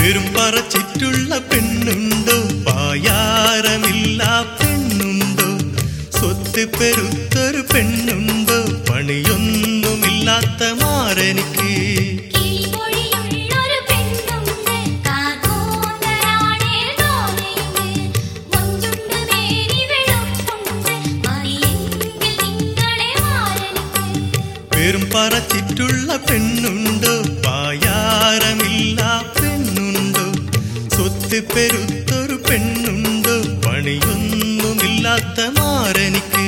പെരുമ്പറ ചുറ്റുള്ള പെണ്ണുണ്ടോ പായാരമില്ല പെണ്ണുണ്ടോ സ്വത്ത് പെരുത്തൊരു പെണ്ണുണ്ടോ പണിയൊന്നുമില്ലാത്ത മാറനിക്ക് കിളിമൊഴിയുള്ളൊരു പെണ്ണുണ്ട് കാതോന്തരാണേ തോനെയുണ്ട് മൊഞ്ചുണ്ട് മേരി വെളുപ്പുണ്ട് മതിയെങ്കിൽ നിങ്ങളെ മാറനിക്ക് പെരുമ്പറ ചുറ്റുള്ള പെണ്ണുണ്ടോ പായാരമില്ല പെണ്ണുണ്ടോ സ്വത്ത് പെരുത്തൊരു പെണ്ണുണ്ടോ പണിയൊന്നുമില്ലാത്ത മാറനിക്ക്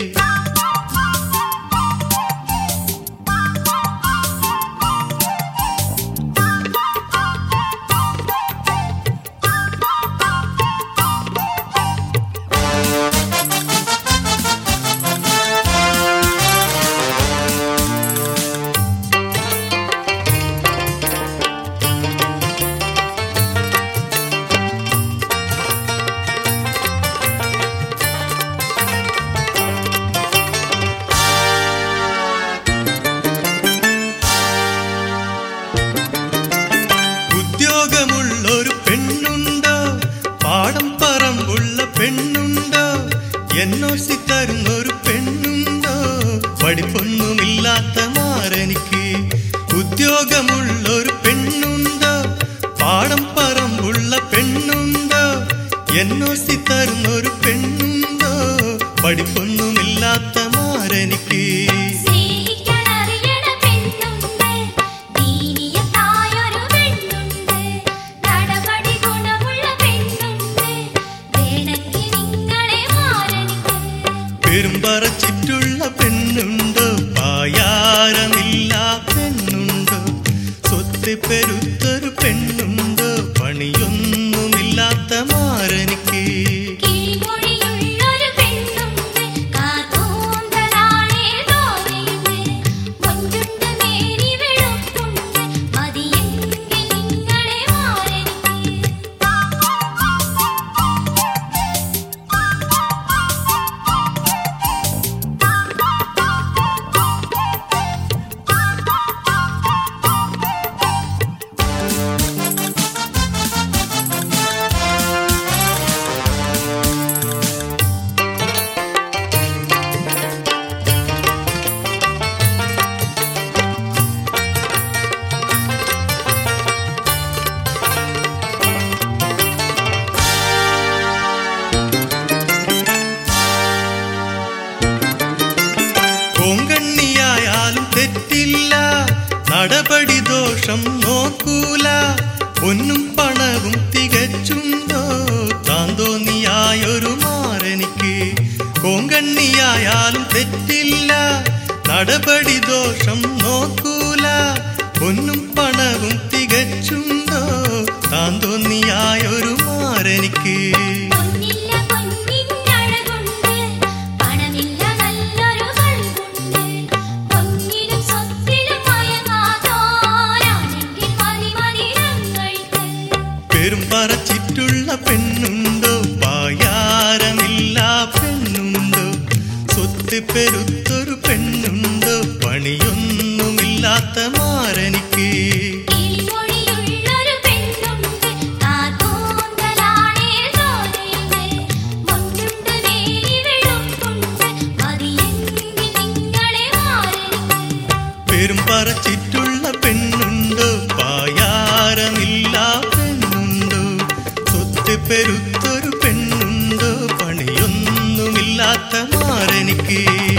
ഉദ്യോഗമുള്ളൊരു പെണ്ണുണ്ടോ പാടം പറമ്പുള്ള പെണ്ണുണ്ടോ എന്നോസി തരുന്നൊരു പെണ്ണുണ്ടോ പഠിപ്പൊന്നുമില്ലാത്ത മാറനിക്ക് ഉദ്യോഗമുള്ളൊരു പെണ്ണുണ്ടോ പാടം പറമ്പുള്ള പെണ്ണുണ്ടോ എന്നോസി തരുന്നൊരു പെണ്ണുണ്ടോ പഠിപ്പൊന്നുമില്ലാത്ത മാറനിക്ക് സ്നേഹിക്കാനറിയണ പെണ്ണുണ്ട് ദീനിയത്തായൊരു പെണ്ണുണ്ട് നടപടി ഗുണമുള്ള പെണ്ണുണ്ട് വേണമെങ്കിൽ നിങ്ങളെ മാറനിക്ക് പെരുമ്പറ ചുറ്റുള്ള പെണ്ണുണ്ടോ പായാരമില്ല പെണ്ണുണ്ടോ സ്വത്ത് പെരുത്തൊരു പെണ്ണുണ്ടോ പണിയൊന്നുമില്ലാത്ത മാറനിക്ക് കിളിമൊഴിയുള്ളൊരു പെണ്ണുണ്ട് കാതോന്തരാണേ തോനെയുണ്ട് മൊഞ്ചുണ്ട് മേരി വെളുപ്പുണ്ട് മതിയെങ്കിൽ നിങ്ങളെ മാറനിക്ക് പൂങ്കണ്ണിയായാലും തെറ്റില്ല നടപടി ദോഷം നോക്കൂല പൊന്നും പണവും തികച്ചുണ്ടോ താൻ തോന്നിയായൊരു മാറനിക്ക് പൂങ്കണ്ണിയായാലും തെറ്റില്ല നടപടി ദോഷം നോക്കൂല പൊന്നും പണവും തികച്ചുണ്ടോ താൻ തോന്നിയായൊരു മാറനിക്ക് പൊന്നില്ല പൊന്നിനഴകുണ്ട് പണമില്ല നല്ലൊരു കൽവുണ്ട് പൊന്നിലും സ്വത്തിലും മയങ്ങാതോരാണെങ്കിൽ മതി മതി ഞങ്ങൾക്ക് പെരുമ്പറ ചുറ്റുള്ള പെണ്ണുണ്ടോ പായാരമില്ല പെണ്ണുണ്ടോ സ്വത്ത് പെരുത്തൊരു പെണ്ണുണ്ടോ പണിയൊന്നുമില്ലാത്ത മാറനിക്ക് കിളിമൊഴിയുള്ളൊരു പെണ്ണുണ്ട് കാതോന്തലാണേ തോനെയുണ്ട് മൊഞ്ചുണ്ട് മേരി വെളുപ്പുണ്ട് മതിയെങ്കിൽ നിങ്ങളെ മാറനിക്ക് പെരുമ്പറ ചുറ്റുള്ള പെണ്ണുണ്ടോ പായാരമില്ല പെണ്ണുണ്ടോ സ്വത്ത് പെരുത്തൊരു പെണ്ണുണ്ടോ പണിയൊന്നുമില്ലാത്ത മാറനിക്ക്